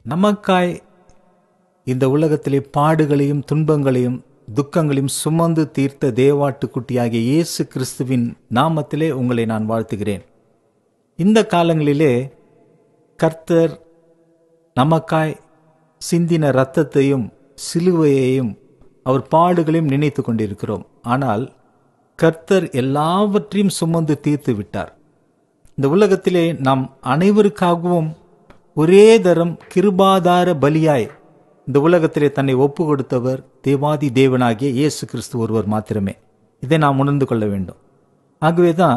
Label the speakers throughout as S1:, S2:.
S1: நமக்காய் இந்த உலகத்திலே பாடுகளையும் துன்பங்களையும் துக்கங்களையும் சுமந்து தீர்த்த தேவாட்டுக்குட்டியாகிய இயேசு கிறிஸ்துவின் நாமத்திலே உங்களை நான் வாழ்த்துகிறேன் இந்த காலங்களிலே கர்த்தர் நமக்காய் சிந்தின இரத்தத்தையும் சிலுவையையும் அவர் பாடுகளையும் நினைத்து கொண்டிருக்கிறோம் ஆனால் கர்த்தர் எல்லாவற்றையும் சுமந்து தீர்த்து விட்டார் இந்த உலகத்திலே நாம் அனைவருக்காகவும் ஒரே தரம் கிருபாதார பலியாய் இந்த உலகத்திலே தன்னை ஒப்பு கொடுத்தவர் தேவாதி தேவனாகிய இயேசு கிறிஸ்து ஒருவர் மாத்திரமே இதை நாம் உணர்ந்து கொள்ள வேண்டும் ஆகவே தான்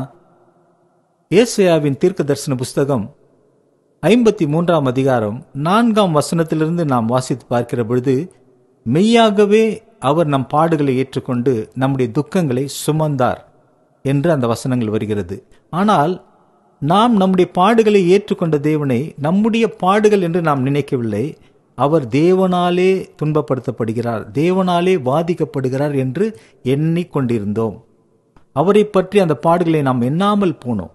S1: ஏசையாவின் தீர்க்க தரிசன புஸ்தகம் ஐம்பத்தி மூன்றாம் அதிகாரம் நான்காம் வசனத்திலிருந்து நாம் வாசித்து பார்க்கிற பொழுது மெய்யாகவே அவர் நம் பாடுகளை ஏற்றுக்கொண்டு நம்முடைய துக்கங்களை சுமந்தார் என்று அந்த வசனங்கள் வருகிறது ஆனால் நாம் நம்முடைய பாடுகளை ஏற்றுக்கொண்ட தேவனை நம்முடைய பாடுகள் என்று நாம் நினைக்கவில்லை அவர் தேவனாலே துன்பப்படுத்தப்படுகிறார் தேவனாலே வாதிக்கப்படுகிறார் என்று எண்ணிக்கொண்டிருந்தோம் அவரை பற்றி அந்த பாடுகளை நாம் எண்ணாமல் போனோம்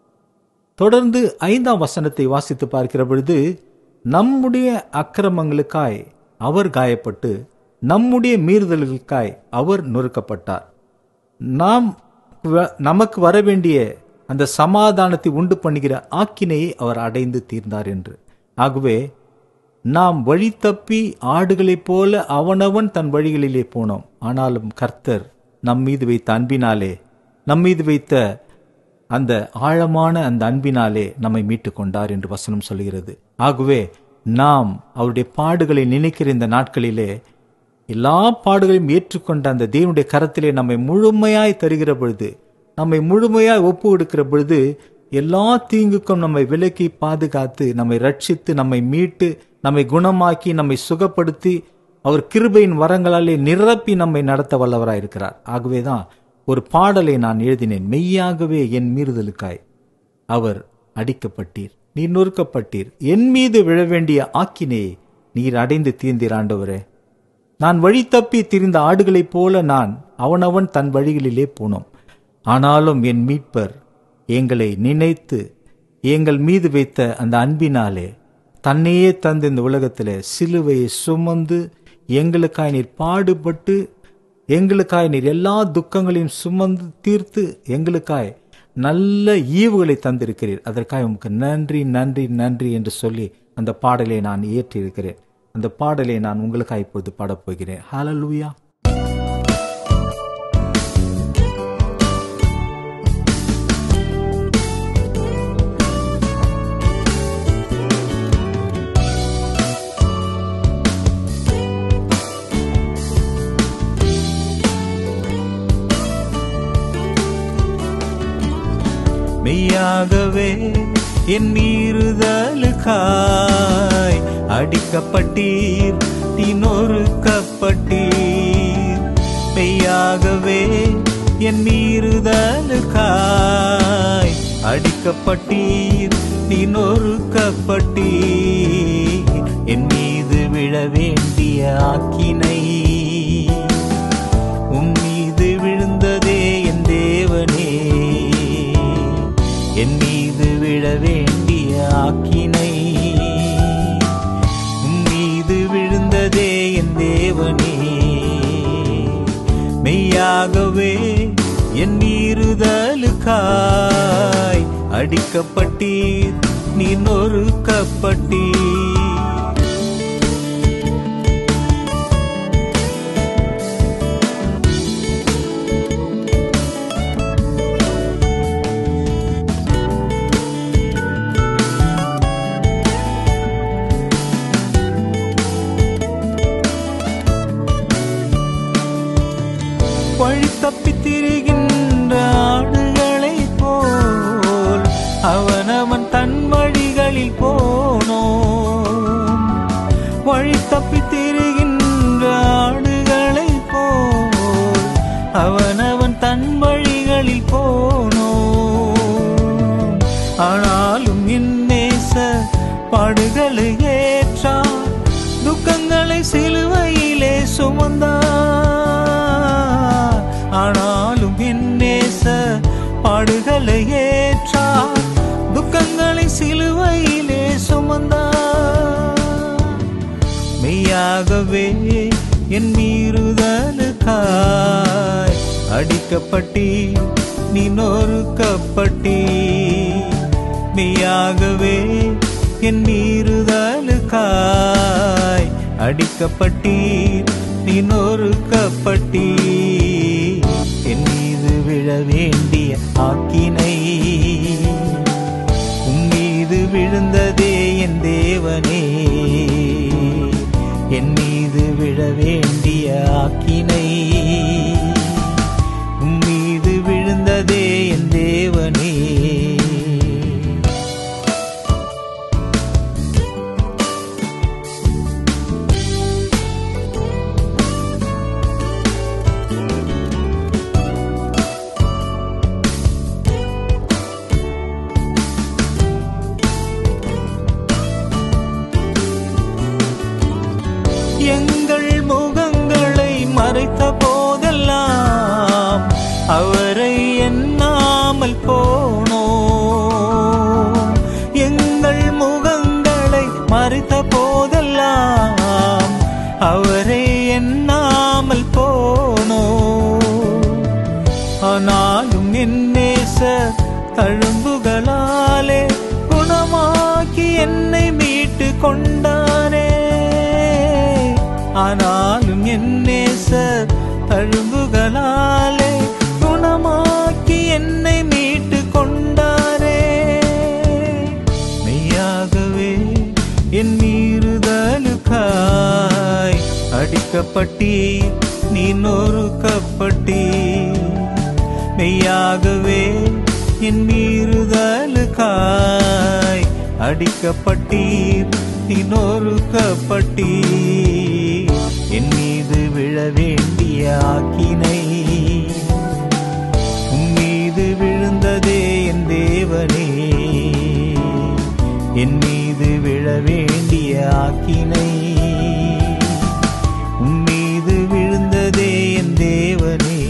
S1: தொடர்ந்து ஐந்தாம் வசனத்தை வாசித்து பார்க்கிற பொழுது நம்முடைய அக்கிரமங்களுக்காய் அவர் காயப்பட்டு நம்முடைய மீறுதல்களுக்காய் அவர் நொறுக்கப்பட்டார் நாம் வ- நமக்கு வர வேண்டிய அந்த சமாதானத்தை உண்டு பண்ணுகிற ஆக்கினையை அவர் அடைந்து தீர்ந்தார் என்று ஆகவே நாம் வழி தப்பி ஆடுகளைப் போல அவனவன் தன் வழிகளிலே போனோம் ஆனாலும் கர்த்தர் நம் மீது வைத்த அன்பினாலே நம் மீது வைத்த அந்த ஆழமான அந்த அன்பினாலே நம்மை மீட்டு கொண்டார் என்று வசனம் சொல்கிறது ஆகவே நாம் அவருடைய பாடுகளை நினைக்கிற இந்த நாட்களிலே எல்லா பாடுகளையும் ஏற்றுக்கொண்ட அந்த தேவனுடைய கரத்திலே நம்மை முழுமையாய் தருகிற பொழுது நம்மை முழுமையாய் ஒப்பு கொடுக்கிற பொழுது எல்லா தீங்குக்கும் நம்மை விலக்கி பாதுகாத்து நம்மை ரட்சித்து நம்மை மீட்டு நம்மை குணமாக்கி நம்மை சுகப்படுத்தி அவர் கிருபையின் வரங்களாலே நிரப்பி நம்மை நடத்த வல்லவராயிருக்கிறார் ஆகவேதான் ஒரு பாடலை நான் எழுதினேன் மெய்யாகவே என் மீறுதலுக்காய் அவர் அடிக்கப்பட்டீர் நீர் நொறுக்கப்பட்டீர் என் மீது விழ வேண்டிய ஆக்கினையை நீர் அடைந்து தீர்ந்தீர் ஆண்டவரே நான் வழி தப்பி திரிந்த ஆடுகளைப் போல நான் அவனவன் தன் வழிகளிலே போனோம் ஆனாலும் என் மீட்பர் எங்களை நினைத்து எங்கள் மீது வைத்த அந்த அன்பினாலே தன்னையே தந்து இந்த உலகத்திலே சிலுவையை சுமந்து எங்களுக்காய் நீர் பாடுபட்டு எங்களுக்காய் நீர் எல்லா துக்கங்களையும் சுமந்து தீர்த்து எங்களுக்காய் நல்ல ஈவுகளை தந்திருக்கிறீர் அதற்காக உமக்கு நன்றி நன்றி நன்றி என்று சொல்லி அந்த பாடலை நான் இயற்றியிருக்கிறேன் அந்த பாடலை நான் உங்களுக்காக இப்பொழுது பாடப் போகிறேன் ஹalleluya மெய்யாகவே என் மீறுதலுக்காய் அடிக்கப்பட்டீர் நீ நொறுக்கப்பட்டீர் மெய்யாகவே என் மீறுதலுக்காய் அடிக்கப்பட்டீர் நீ நொறுக்கப்பட்டீர் என் மீது விழ வேண்டிய ஆக்கினை உன் மீது விழுந்ததே என் தேவனே என் மீது விழ வேண்டிய ஆக்கினை உன் மீது விழுந்ததே என் தேவனே மெய்யாகவே என் மீறுதலுக்காய் அடிக்கப்பட்டீர் நீ நொறுக்கப்பட்டீர் வழி தப்பித் திரிகின்ற ஆடுகளைப் போல் அவனவன் தன் வழிகளில் போனோம் வழி தப்பித் திரிகின்ற ஆடுகளைப் போல் அவனவன் தன் வழிகளில் போனோம் ஆனாலும் என் நேச பாடுகளை ஏற்றான் துக்கங்களை சிலுவையிலே சுமந்தார் ஆனாலும் என் நேச பாடுகளை ஏற்றார் துக்கங்களை சிலுவையிலே சுமந்தார் மெய்யாகவே என் மீறுதலுக்காய் அடிக்கப்பட்டி நீ நொறுக்கப்பட்டி மெய்யாகவே என் மீறுதலுக்காய் அடிக்கப்பட்டீர் நீ நொறுக்கப்பட்டீர் என் மீது விழ வேண்டிய ஆக்கினை உன் மீது விழுந்ததே என் தேவனே என் மீது விழ வேண்டிய ஆக்கினை உன் மீது விழுந்ததே என் தேவனே எங்கள் முகங்களை மறைத்த போதெல்லாம் அவரை எண்ணாமல் போனோம் எங்கள் முகங்களை மறைத்த போதெல்லாம் அவரை எண்ணாமல் போனோம் ஆனாலும் என் நேச தழும்புகளாலே குணமாக்கி என்னை மீட்டு கொண்டானே ஆனாலும் என் நேச தழும்புகளாலே குணமாக்கி என்னை மீட்டு கொண்டாரே மெய்யாகவே என் மீறுதலுக்காய் அடிக்கப்பட்டீர் நீ நொறுக்கப்பட்டீர் மெய்யாகவே என் மீறுதலுக்காய் அடிக்கப்பட்டீர் நீ நொறுக்கப்பட்டீர் என் மீது விழ வேண்டிய ஆக்கினை உன் மீது விழுந்ததே என் தேவனே என் மீது விழ வேண்டிய ஆக்கினை உன் மீது விழுந்ததே என் தேவனே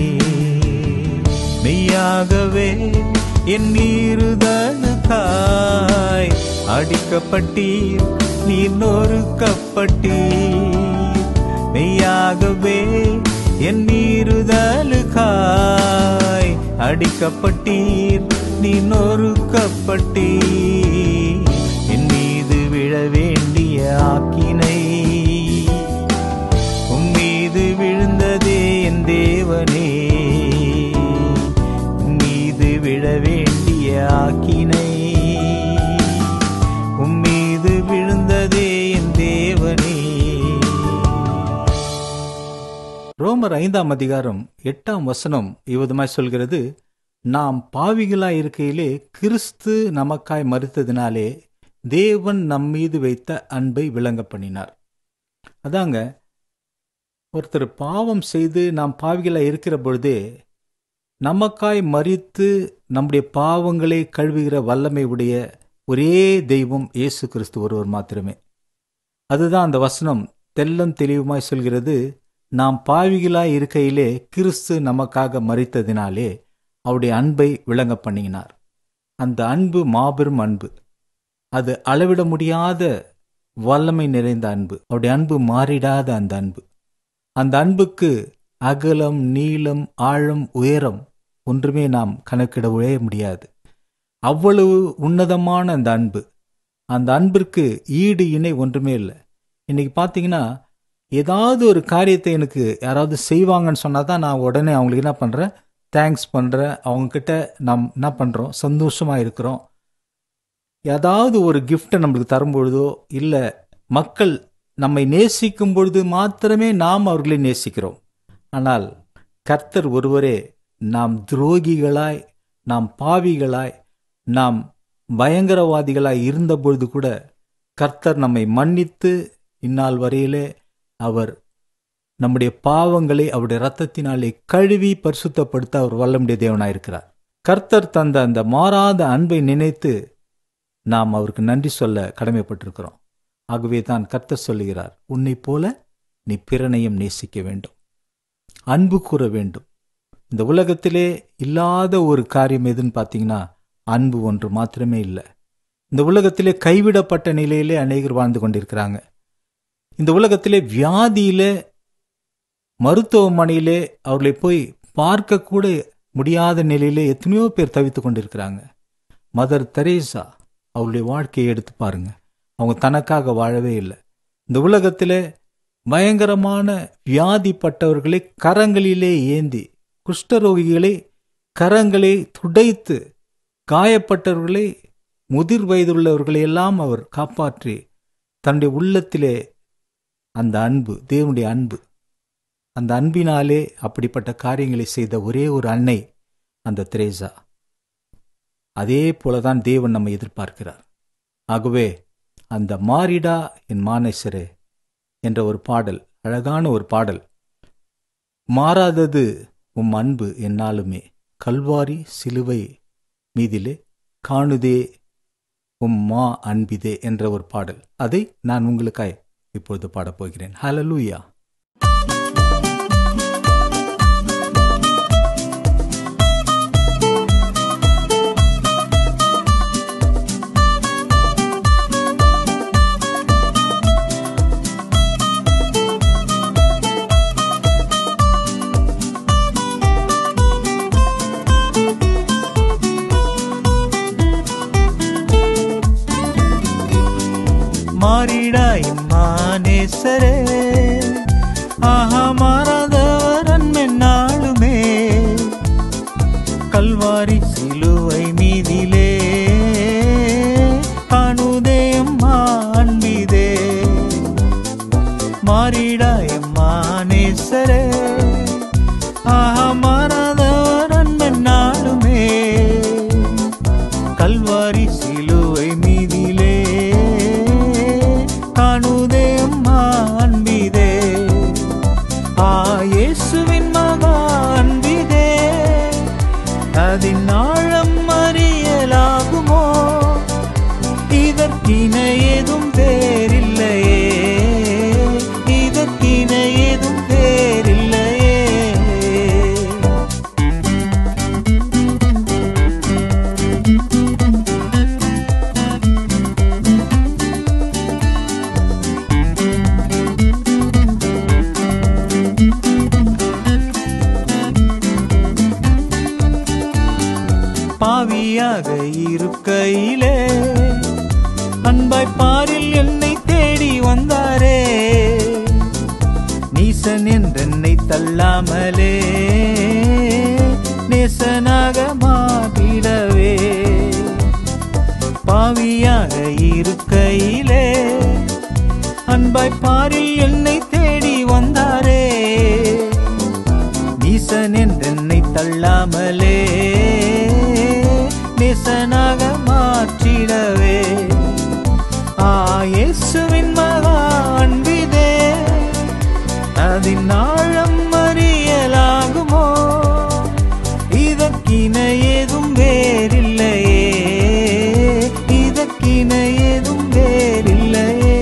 S1: மெய்யாகவே என் மீறுதலுக்காய் அடிக்கப்பட்டீர் நீ நொறுக்கப்பட்டீர் மெய்யாகவே என் மீறுதலுக்காய் அடிக்கப்பட்டீர் நீ நொறுக்கப்பட்டீர் என் மீது விழ வேண்டிய ஆக்கினை உன் மீது விழுந்ததே என் தேவனே உன் மீது விழ வேண்டிய ஆக்கினை உன் மீது விழுந்ததே என் தேவனே ரோமர் ஐந்தாம் அதிகாரம் எட்டாம் வசனம் இவ்விதமாய் சொல்கிறது நாம் பாவிகளாய் இருக்கையிலே கிறிஸ்து நமக்காய் மறுத்ததினாலே தேவன் நம்மீது வைத்த அன்பை விளங்க பண்ணினார் அதாங்க ஒருத்தர் பாவம் செய்து நாம் பாவிகளாய் இருக்கிற பொழுதே நமக்காய் மறித்து நம்முடைய பாவங்களை கழுவுகிற வல்லமை உடைய ஒரே தெய்வம் இயேசு கிறிஸ்து ஒருவர் மாத்திரமே அதுதான் அந்த வசனம் தெல்லம் தெளிவுமாய் சொல்கிறது நாம் பாவிகளாய் இருக்கையிலே கிறிஸ்து நமக்காக மறித்ததினாலே அவருடைய அன்பை விளங்க பண்ணினார் அந்த அன்பு மாபெரும் அன்பு அது அளவிட முடியாத வல்லமை நிறைந்த அன்பு அவருடைய அன்பு மாறிடாத அந்த அன்பு அந்த அன்புக்கு அகலம் நீளம் ஆழம் உயரம் ஒன்றுமே நாம் கணக்கிடவே முடியாது அவ்வளவு உன்னதமான அந்த அன்பு அந்த அன்பிற்கு ஈடு இணை ஒன்றுமே இல்லை இன்னைக்கு பார்த்தீங்கன்னா ஏதாவது ஒரு காரியத்தை எனக்கு யாராவது செய்வாங்கன்னு சொன்னால் தான் நான் உடனே அவங்களுக்கு என்ன பண்ணுறேன் தேங்க்ஸ் பண்ணுறேன் அவங்கக்கிட்ட நாம் என்ன பண்ணுறோம் சந்தோஷமாக இருக்கிறோம் ஏதாவது ஒரு கிஃப்ட்டை நம்மளுக்கு தரும்பொழுதோ இல்லை மக்கள் நம்மை நேசிக்கும் பொழுது மாத்திரமே நாம் அவர்களை நேசிக்கிறோம் ஆனால் கர்த்தர் ஒருவரே நாம் துரோகிகளாய் நாம் பாவிகளாய் நாம் பயங்கரவாதிகளாய் இருந்த பொழுது கூட கர்த்தர் நம்மை மன்னித்து இந்நாள் வரையிலே அவர் நம்முடைய பாவங்களை அவருடைய இரத்தத்தினாலே கழுவி பரிசுத்தப்படுத்த அவர் வல்லமுடைய தேவனாயிருக்கிறார் கர்த்தர் தந்த அந்த மாறாத அன்பை நினைத்து நாம் அவருக்கு நன்றி சொல்ல கடமைப்பட்டிருக்கிறோம் ஆகவே தான் கர்த்தர் சொல்லுகிறார் உன்னைப் போல நீ பிறனையும் நேசிக்க வேண்டும் அன்பு கூற வேண்டும் இந்த உலகத்திலே இல்லாத ஒரு காரியம் எதுன்னு பார்த்தீங்கன்னா அன்பு ஒன்று மாத்திரமே இல்லை இந்த உலகத்திலே கைவிடப்பட்ட நிலையிலே அநேகர் வாழ்ந்து கொண்டிருக்கிறாங்க இந்த உலகத்திலே வியாதியிலே மருத்துவமனையிலே அவர்களை போய் பார்க்க கூட முடியாத நிலையிலே எத்தனையோ பேர் தவித்து கொண்டிருக்கிறாங்க மதர் தெரேசா அவருடைய வாழ்க்கையை எடுத்து பாருங்க அவங்க தனக்காக வாழவே இல்லை இந்த உலகத்திலே பயங்கரமான வியாதிப்பட்டவர்களை கரங்களிலே ஏந்தி குஷ்டரோகிகளை கரங்களை துடைத்து காயப்பட்டவர்களை முதிர் வயதுள்ளவர்களை எல்லாம் அவர் காப்பாற்றி தன்னுடைய உள்ளத்திலே அந்த அன்பு தேவனுடைய அன்பு அந்த அன்பினாலே அப்படிப்பட்ட காரியங்களை செய்த ஒரே ஒரு அன்னை அந்த திரேசா அதே போலதான் தேவன் நம்மை எதிர்பார்க்கிறார் ஆகவே அந்த மாரிடா என் மானேசரே என்ற ஒரு பாடல் அழகான ஒரு பாடல் மாறாதது உம் அன்பு என்னாலுமே கல்வாரி சிலுவை மீதிலே காணுதே உம் மா அன்பிதே என்ற ஒரு பாடல் அதை நான் உங்களுக்காய் இப்பொழுது பாடப் போகிறேன் ஹலலூயா
S2: மாறிடாய் மானேசரே ஆஹா மாறாதவர் அன்மென்னாளுமே கல்வாரி சிலுவை மீதிலே காணுதேயம் அன்பிதே மாறிடாய் மானேசரே ஆஹா மாறாதவர் அன்மென்னாளுமே கல்வாரி சிலுவை மீதிலே காணுதே அம்மா அன்பிதே ஆ இயேசுவின் மகா அன்பிதே அதின் ஆழம் அறியலாகுமோ இதற்கின ஏதும் வேறில்லையே இதற்கின ஏதும் வேறில்லையே பாவியாக இருக்கையிலே அன்பாய் பாரில் என்னை தேடி வந்தாரே நீசன் என்றென்னை தள்ளாமலே நேசனாக மாற்றிடவே பாவியாக இருக்கையிலே அன்பாய் பாரில் என்னை தேடி வந்தாரே நீசன் என்றென்னை தள்ளாமலே நேசனாக மாற்றிடவே ஆ இயேசுவின் மகா அன்பிதே அதின் ஆழம் அறியலாகுமோ இதற்கின ஏதும் வேறில்லையே இதற்கின ஏதும் வேறில்லையே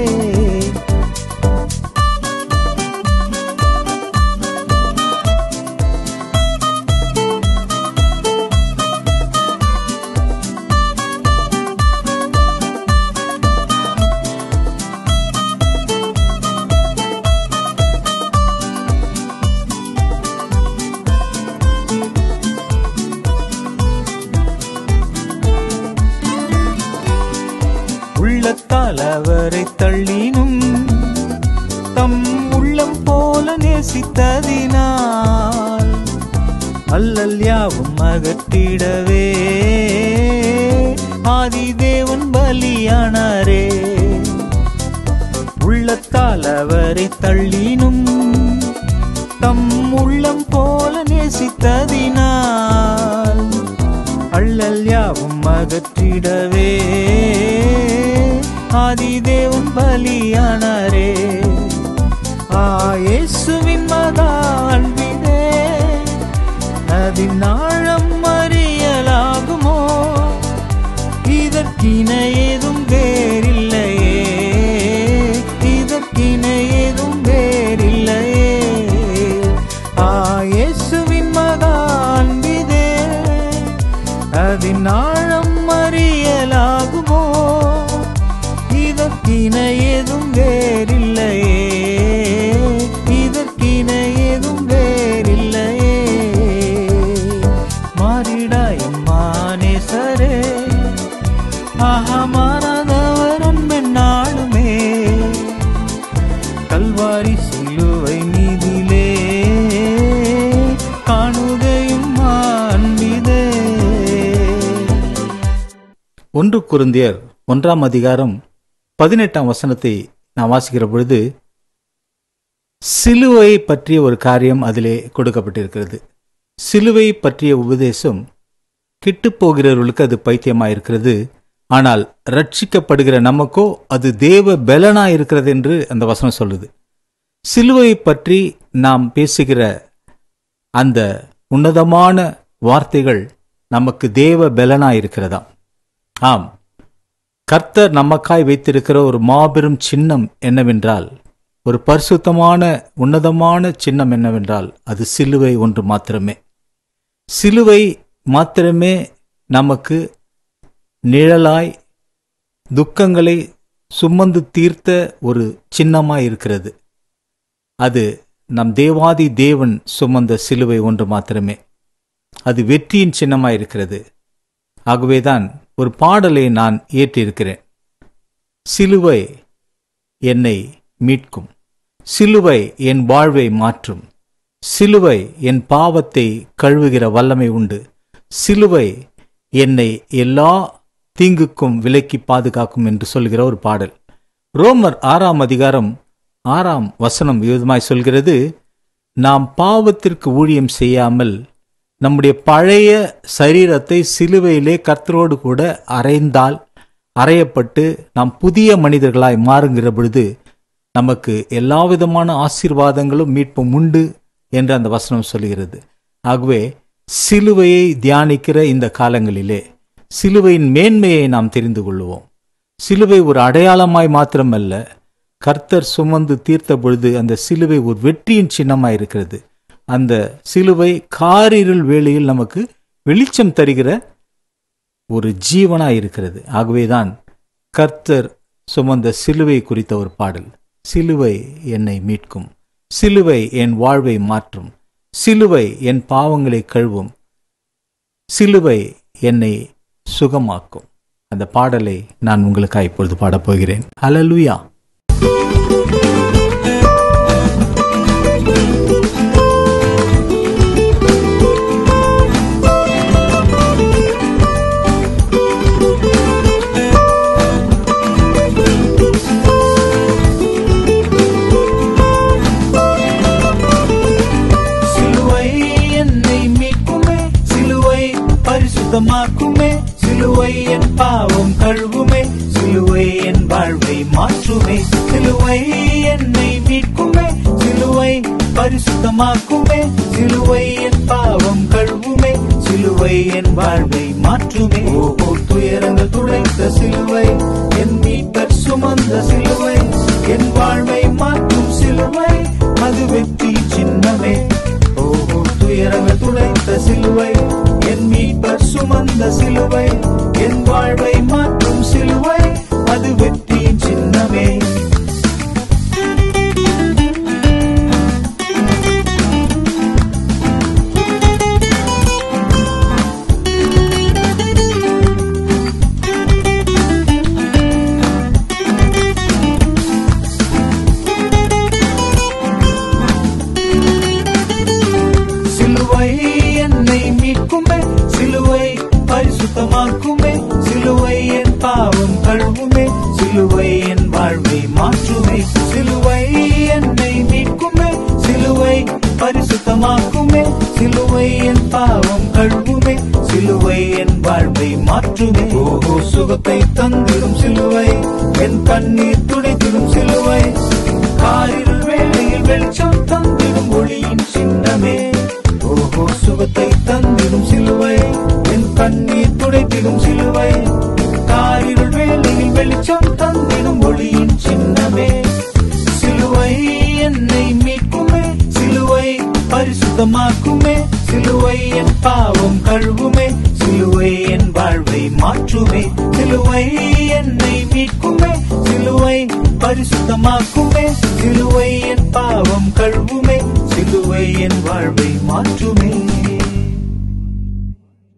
S2: உள்ளத்தால் அவரை தள்ளினும் தம் உள்ளம் போல நேசித்ததினால் அல்லல் யாவும் அகற்றிடவே ஆதிதேவன் பலியானாரே உள்ளத்தால் அவரை தள்ளினும் தம் உள்ளம் போல நேசித்ததினால் அள்ளல் யாவும் அகற்றிடவே ஆதிதேவன் பலியானாரே ஆ இயேசுவின் மகா அன்பிதே அதின் ஆழம் அறியலாகுமோ இதற்கின ஏதும் வேறில்லையே இதற்கின ஏதும் வேறில்லையே ஆ இயேசுவின் மகா அன்பிதே அதின் ஆழம் அறியலாகுமோ இதற்கின ஏதும் வேறில்லையே மானேசரே ஆஹா மாறாதவர் அன்பென்னாலுமே கல்வாரி சிலுவை மீதிலே காணுகையும் அன்பிதே
S1: ஒன்று குருந்தியர் ஒன்றாம் அதிகாரம் பதினெட்டாம் வசனத்தை நான் வாசிக்கிற பொழுது சிலுவை பற்றிய ஒரு காரியம் அதிலே கொடுக்கப்பட்டிருக்கிறது சிலுவை பற்றிய உபதேசம் கிட்டுப்போகிறவர்களுக்கு அது பைத்தியமாயிருக்கிறது ஆனால் ரட்சிக்கப்படுகிற நமக்கோ அது தேவ பலனாயிருக்கிறது என்று அந்த வசனம் சொல்லுது சிலுவை பற்றி நாம் பேசுகிற அந்த உன்னதமான வார்த்தைகள் நமக்கு தேவ பலனாயிருக்கிறதா ஆம் கர்த்தர் நமக்காய் வைத்திருக்கிற ஒரு மாபெரும் சின்னம் என்னவென்றால் ஒரு பரிசுத்தமான உன்னதமான சின்னம் என்னவென்றால் அது சிலுவை ஒன்று மாத்திரமே சிலுவை மாத்திரமே நமக்கு நிழலாய் துக்கங்களை சுமந்து தீர்த்த ஒரு சின்னமாய் இருக்கிறது அது நம் தேவாதி தேவன் சுமந்த சிலுவை ஒன்று மாத்திரமே அது வெற்றியின் சின்னமாய் இருக்கிறது ஆகவேதான் ஒரு பாடலை நான் ஏற்றிருக்கிறேன் சிலுவை என்னை மீட்கும் சிலுவை என் வாழ்வை மாற்றும் சிலுவை என் பாவத்தை கழுவுகிற வல்லமை உண்டு சிலுவை என்னை எல்லா தீங்குக்கும் விலக்கி பாதுகாக்கும் என்று சொல்கிற ஒரு பாடல் ரோமர் ஆறாம் அதிகாரம் ஆறாம் வசனம் விதமாய் சொல்கிறது நாம் பாவத்திற்கு ஊழியம் செய்யாமல் நம்முடைய பழைய சரீரத்தை சிலுவையிலே கர்த்தரோடு கூட அறைந்தால் அறையப்பட்டு நாம் புதிய மனிதர்களாய் மாறுகிற பொழுது நமக்கு எல்லா விதமான ஆசீர்வாதங்களும் மீட்பும் உண்டு என்று அந்த வசனம் சொல்கிறது ஆகவே சிலுவையை தியானிக்கிற இந்த காலங்களிலே சிலுவையின் மேன்மையை நாம் தெரிந்து கொள்வோம் சிலுவை ஒரு அடையாளமாய் மாத்திரமல்ல கர்த்தர் சுமந்து தீர்த்த பொழுது அந்த சிலுவை ஒரு வெற்றியின் சின்னமாய் இருக்கிறது அந்த சிலுவை காரிருள் வேளையில் நமக்கு வெளிச்சம் தருகிற ஒரு ஜீவனாய் இருக்கிறது ஆகவேதான் கர்த்தர் சுமந்த சிலுவை குறித்த ஒரு பாடல் சிலுவை என்னை மீட்கும் சிலுவை என் வாழ்வை மாற்றும் சிலுவை என் பாவங்களை கழுவும் சிலுவை என்னை சுகமாக்கும் அந்த பாடலை நான் உங்களுக்காக இப்பொழுது பாடப் போகிறேன் ஹalleluya
S2: சிலுவை என்னை மீட்குமே சிலுவை பரிசுத்தமாக்குமே சிலுவை என் பாவம் கழுவுமே சிலுவை என் வாழ்வை மாற்றுமே சிலுவை என்னை மீட்குமே சிலுவை பரிசுத்தமாக்குமே சிலுவை என் பாவம் கழுவுமே சிலுவை என் வாழ்வை மாற்றுமே ஓஹோ துயரங்கள் துடைத்த சிலுவை என் மீட்பர் சுமந்த சிலுவை என் வாழ்வை மாற்றும் சிலுவை அது வெற்றி சின்னமே ஓஹோ துயரங்கள் துடைத்த சிலுவை என் மீட்பர் சுமந்த சிலுவை என் வாழ்வை மாற்றும் சிலுவை அது வெற்றியின் சின்னமே சிலுவை என்னை மீட்குமே சிலுவை பரிசுத்தமாக்குமே சிலுவை என் பாவம் கழுவுமே சிலுவை என் வாழ்வை மாற்றுமே சிலுவை என்னை மீட்குமே சிலுவை பரிசுத்தமாக்குமே சிலுவை என் பாவம் கழுவுமே சிலுவை என் வாழ்வை மாற்றுமே ஓஹோ சுகத்தை தந்திடும் சிலுவை என் கண்ணீர் துடைத்திடும் சிலுவை காரிருள் வேளையில் வெளிச்சம் தந்திடும் ஒளியின் சின்னமே ஓஹோ சுகத்தை தந்திடும் சிலுவை என் கண்ணீர் துடைத்திடும் சிலுவை காரிருள் வேளையில் வெளிச்சம் தந்திடும் ஒளியின் சின்னமே சிலுவை என்னை மீட்குமே சிலுவை பரிசுத்தமாக்குமே சிலுவை என் பாவம் கழுவுமே சிலுவை என் வாழ்வை மாற்றுமே சிலுவை என்னை மீட்குமே சிலுவை பரிசுத்தமாக்குமே சிலுவை என் பாவம் கழுவுமே சிலுவை என் வாழ்வை மாற்றுமே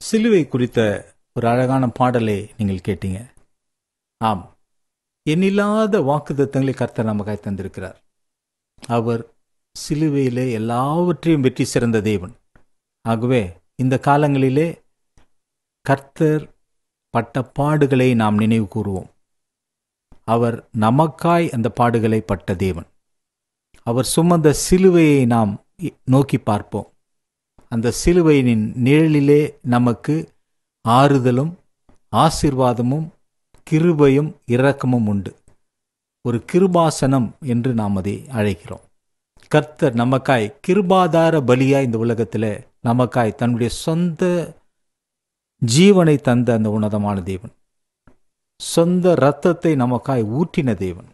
S1: சிலுவை குறித்த ஒரு அழகான பாடலை நீங்கள் கேட்டீங்க ஆம் எண்ணில்லாத வாக்குத்தத்தங்களை கர்த்தர் நமக்காய் தந்திருக்கிறார் அவர் சிலுவையிலே எல்லாவற்றையும் வெற்றி சிறந்த தேவன் ஆகவே இந்த காலங்களிலே கர்த்தர் பட்ட பாடுகளை நாம் நினைவு கூறுவோம் அவர் நமக்காய் அந்த பாடுகளை பட்ட தேவன் அவர் சுமந்த சிலுவையை நாம் இ- நோக்கி பார்ப்போம் அந்த சிலுவையின் நிழலிலே நமக்கு ஆறுதலும் ஆசீர்வாதமும் கிருபையும் இரக்கமும் உண்டு ஒரு கிருபாசனம் என்று நாம் அதை அழைக்கிறோம் கர்த்தர் நமக்காய் கிருபாதார பலியாய் இந்த உலகத்தில் நமக்காய் தன்னுடைய சொந்த ஜீவனை தந்த அந்த உன்னதமான தேவன் சொந்த இரத்தத்தை நமக்காய் ஊற்றின தேவன்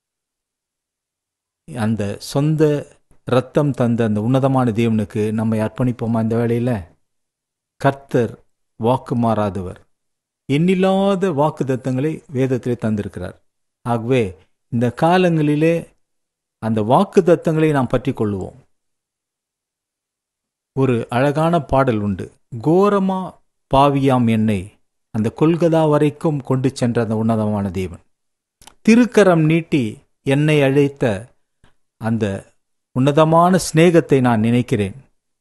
S1: அந்த சொந்த இரத்தம் தந்த அந்த உன்னதமான தேவனுக்கு நம்மை அர்ப்பணிப்போமா இந்த வேளையில் கர்த்தர் வாக்கு மாறாதவர் எண்ணில்லாத வாக்கு தத்தங்களை வேதத்திலே தந்திருக்கிறார் ஆகவே இந்த காலங்களிலே அந்த வாக்கு தத்தங்களை நாம் பற்றி கொள்ளுவோம் ஒரு அழகான பாடல் உண்டு கோரமா பாவியாம் என்னை அந்த கொல்கதா வரைக்கும் கொண்டு சென்ற அந்த உன்னதமான தேவன் திருக்கரம் நீட்டி என்னை அழைத்த அந்த உன்னதமான சிநேகத்தை நான் நினைக்கிறேன்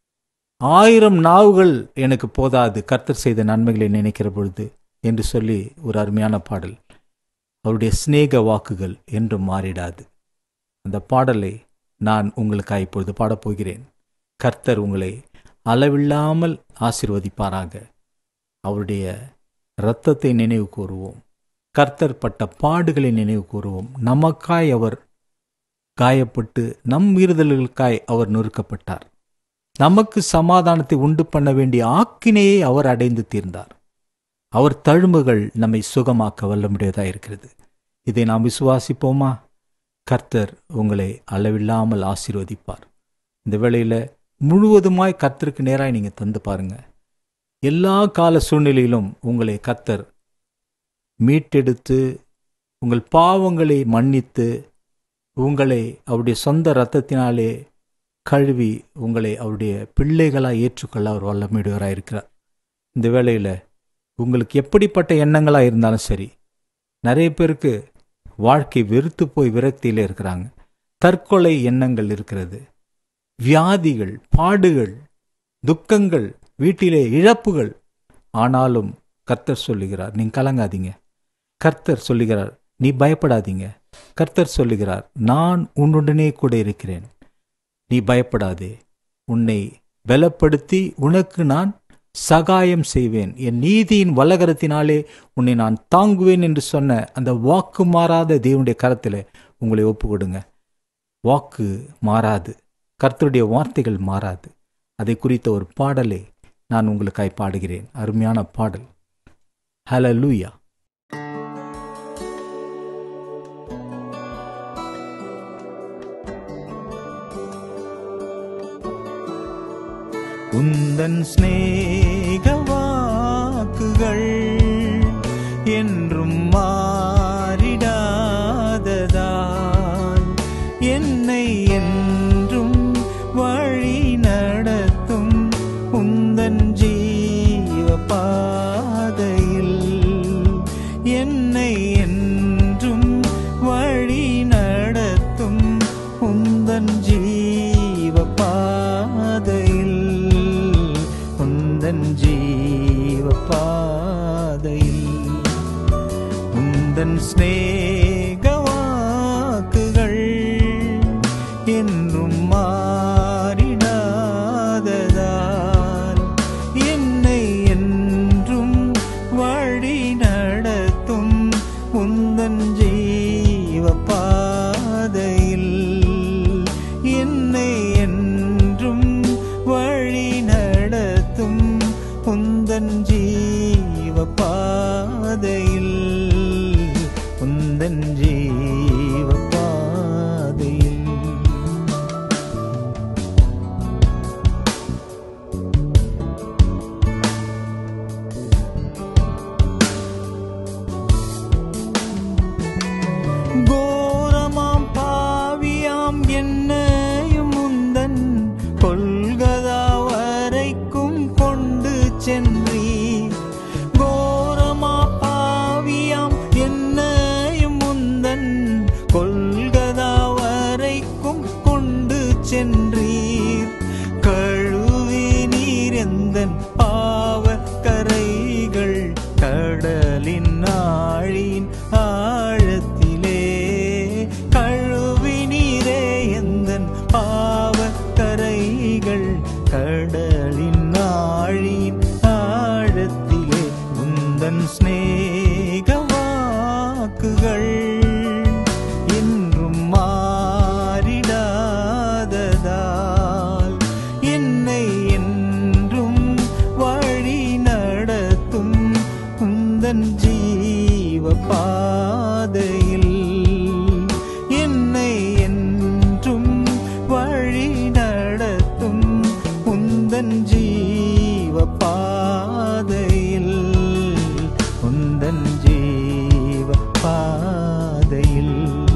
S1: ஆயிரம் நாவுகள் எனக்கு போதாது கர்த்தர் செய்த நன்மைகளை நினைக்கிற பொழுது என்று சொல்லி ஒரு அருமையான பாடல் அவருடைய சிநேக வாக்குகள் என்றும் மாறிடாது அந்த பாடலை நான் உங்களுக்காக இப்பொழுது பாடப்போகிறேன் கர்த்தர் உங்களை அளவில்லாமல் ஆசீர்வதிப்பாராக அவருடைய இரத்தத்தை நினைவு கூறுவோம் கர்த்தர் பட்ட பாடுகளை நினைவு கூறுவோம் நமக்காய் அவர் காயப்பட்டு நம் மீறுதல்களுக்காய் அவர் நொறுக்கப்பட்டார் நமக்கு சமாதானத்தை உண்டு பண்ண வேண்டிய ஆக்கினையை அவர் அடைந்து தீர்ந்தார் அவர் தழும்புகள் நம்மை சுகமாக்க வல்லமுடையதாக இருக்கிறது இதை நாம் விசுவாசிப்போமா கர்த்தர் உங்களை அளவில்லாமல் ஆசீர்வதிப்பார் இந்த வேளையில் முழுவதுமாய் கர்த்தருக்கு நேராய் நீங்கள் தந்து பாருங்க எல்லா கால சூழ்நிலையிலும் உங்களை கர்த்தர் மீட்டெடுத்து உங்கள் பாவங்களை மன்னித்து உங்களை அவருடைய சொந்த இரத்தத்தினாலே கழுவி உங்களை அவருடைய பிள்ளைகளாக ஏற்றுக்கொள்ள அவர் வல்லமிடுவராக இருக்கிறார் இந்த வேளையில் உங்களுக்கு எப்படிப்பட்ட எண்ணங்களாக இருந்தாலும் சரி நிறைய பேருக்கு வாழ்க்கை வெறுத்து போய் விரக்தியில் இருக்கிறாங்க தற்கொலை எண்ணங்கள் இருக்கிறது வியாதிகள் பாடுகள் துக்கங்கள் வீட்டிலே இழப்புகள் ஆனாலும் கர்த்தர் சொல்லுகிறார் நீங்க கலங்காதீங்க கர்த்தர் சொல்லுகிறார் நீ பயப்படாதீங்க கர்த்தர் சொல்லுகிறார் நான் உன்னுடனே கூட இருக்கிறேன் நீ பயப்படாதே உன்னை பலப்படுத்தி உனக்கு நான் சகாயம் செய்வேன் என் நீதியின் வலகரத்தினாலே உன்னை நான் தாங்குவேன் என்று சொன்ன அந்த வாக்கு மாறாத தேவனுடைய கரத்தில் உங்களை ஒப்பு கொடுங்க வாக்கு மாறாது கர்த்தருடைய வார்த்தைகள் மாறாது அதை குறித்த ஒரு பாடலை நான் உங்களுக்காய் பாடுகிறேன் அருமையான பாடல் ஹலலூயா
S2: உந்தன் சிநேக வாக்குகள் என்றும் மாறிடாததால் என்னை என்றும் வழி நடத்தும் உந்தன் ஜீவ பாதையில் என்னை என்றும் வழி நடத்தும் உந்தன் ஜீவ பாதையில் உந்தன் ஜீவ பாதையில் உந்தன் சிநேக வாக்குகள் என்றும் மாறிடாததால் என்னை என்றும் வழி நடத்தும் உந்தன் ஜீவ பாதையில் என்னை என்றும் வழி நடத்தும் உந்தன் ஜீவ பாதையில் உந்தன் கடலின் ஆழின் ஆழத்திலே கழுவினீரே எந்தன் பாவ கரைகள் கடலின் ஆழின் ஆழத்திலே உந்தன் சிநேக வாக்குகள் என்றும் மாறிடாததால் என்னை என்றும் வழி நடத்தும் உந்தன் ஜீவ பாதையில் என்னை என்றும் வழி நடத்தும் உந்தன் ஜீவ பாதையில் உந்தன் ஜீவ பாதையில்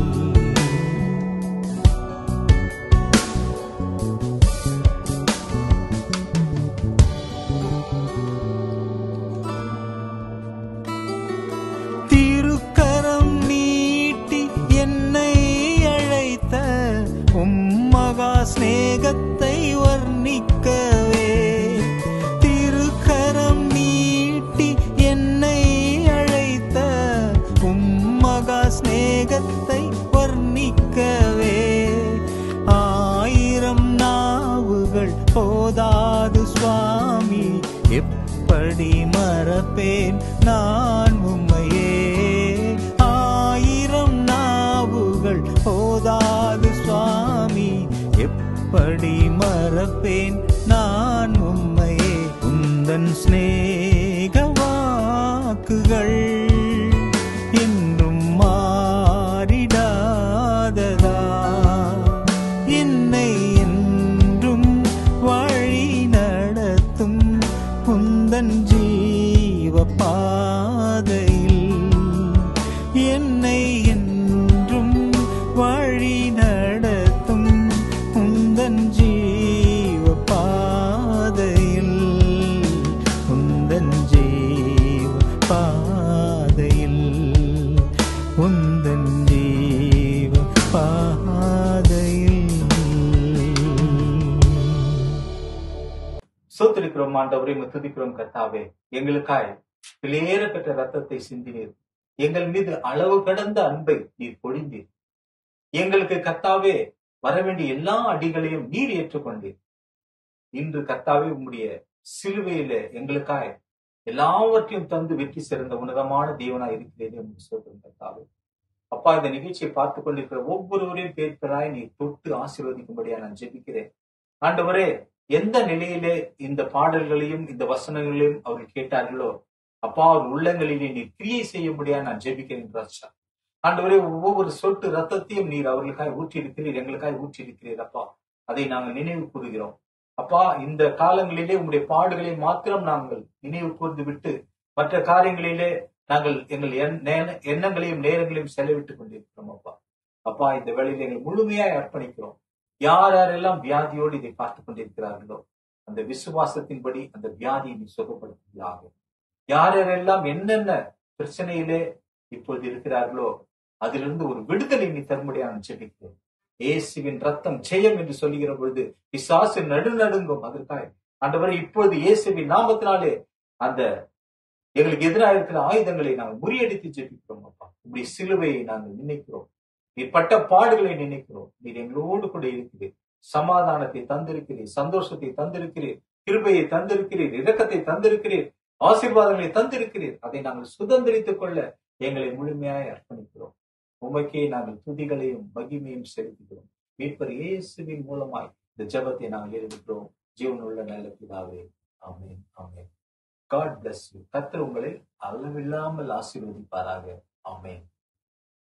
S2: திருக்கரம் நீட்டி என்னை அழைத்த உம்மகா சிநேகத்தை வர்ணிக்கவே திருக்கரம் நீட்டி என்னை அழைத்த உம்மகா சிநேகத்தை வர்ணிக்கவே ஆயிரம் நாவுகள் போதாது சுவாமி எப்படி மறப்பேன் நான் உம்மையே ஆயிரம் நாவுகள் போதாது சுவாமி எப்படி மறப்பேன் நான் உம்மையே உந்தன் சிநேக வாக்குகள் என்றும் மாறிடாததா என்னை என்றும் வழி நடத்தும் உந்தன் ஜீவ பாதையில் என்னை என்றும் வழி நடத்தும் உந்தன் ஜீவ பாதையில் உந்தன் ஜீவ பாதையில் உந்தன் ஜீவ பாதையில்
S1: சோத்திருக்கிறோம் ஆண்டவரே உம்மை துதிக்கிறோம் கர்த்தாவே எங்களுக்காய் பிளேற பெற்ற ரத்தத்தை சிந்தினீர் எங்கள் மீது அளவு கடந்த அன்பை நீர் பொழிந்தீர் எங்களுக்கு கர்த்தாவே வரவேண்டிய எல்லா அடிகளையும் நீர் ஏற்றுக்கொண்டீர் இன்று கர்த்தாவே உம்முடைய சிலுவையில எங்களுக்காய் எல்லாவற்றையும் தந்து வெற்றி சிறந்த உன்னதமான தேவனாய் இருக்கிறேன் என்று சொல்றேன் கர்த்தாவே அப்பா இந்த நிகழ்ச்சியை பார்த்து கொண்டிருக்கிற ஒவ்வொருவரையும் பேர்பெறாய் நீ தொட்டு ஆசீர்வதிக்கும்படியா நான் ஜெபிக்கிறேன் ஆண்டவரே எந்த நிலையிலே இந்த பாடல்களையும் இந்த வசனங்களையும் அவர்கள் கேட்டார்களோ அப்பா அவர் உள்ளங்களிலே நீர் கிரியை செய்யும்படியா நான் ஜெபிக்கிறேன் ராஜா ஆண்டவரே ஒவ்வொரு சொட்டு ரத்தத்தையும் நீர் அவர்களுக்காய் ஊற்றி இருக்கிறீர் எங்களுக்காய் ஊற்றி இருக்கிறீர் அப்பா அதை நாங்கள் நினைவு கூறுகிறோம் அப்பா இந்த காலங்களிலே உங்களுடைய பாடுகளை மாத்திரம் நாங்கள் நினைவு கூர்ந்து விட்டு மற்ற காரியங்களிலே நாங்கள் எங்கள் எண்- நே- எண்ணங்களையும் நேரங்களையும் செலவிட்டுக் கொண்டிருக்கிறோம் அப்பா அப்பா இந்த வேளையில் எங்கள் முழுமையாய் அர்ப்பணிக்கிறோம் யார் யாரெல்லாம் வியாதியோடு இதை பார்த்துக் கொண்டிருக்கிறார்களோ அந்த விசுவாசத்தின்படி அந்த வியாதியை நீ சுகப்படுத்துவதாக யார் யாரெல்லாம் என்னென்ன பிரச்சனையிலே இப்பொழுது இருக்கிறார்களோ அதிலிருந்து ஒரு விடுதலை நீ தரும்படியா நான் ஜெபிக்கிறேன் இயேசுவின் ரத்தம் ஜெயம் என்று சொல்லுகிற பொழுது பிசாசு நடுநடுங்கும் அதற்காக ஆண்டவரே இப்பொழுது இயேசுவின் நாமத்தினாலே அந்த எங்களுக்கு எதிராக இருக்கிற ஆயுதங்களை நாங்கள் முறியடித்து ஜெபிக்கிறோம் அப்பா உங்களுடைய சிலுவையை நாங்கள் நினைக்கிறோம் நீர் பட்ட பாடுகளை நினைக்கிறோம் நீர் எங்களோடு கூட இருக்கிறீர் சமாதானத்தை தந்திருக்கிறீர் சந்தோஷத்தை தந்திருக்கிறீர் கிருபையை தந்திருக்கிறீர் இரக்கத்தை தந்திருக்கிறீர் ஆசீர்வாதங்களை தந்திருக்கிறீர் அதை நாங்கள் சுதந்திரித்துக் கொள்ள எங்களை முழுமையாய் அர்ப்பணிக்கிறோம் உமக்கே நாங்கள் துதிகளையும் மகிமையும் செலுத்துகிறோம் மீட்பர் இயேசுவின் மூலமாய் இந்த ஜெபத்தை நாங்கள் எழுதுகிறோம் ஜீவனுள்ள நல்ல பிதாவே ஆமென் ஆமென் காட் bless யூ கர்த்தர் உங்களை அளவில்லாமல் ஆசீர்வதிப்பாராக ஆமென்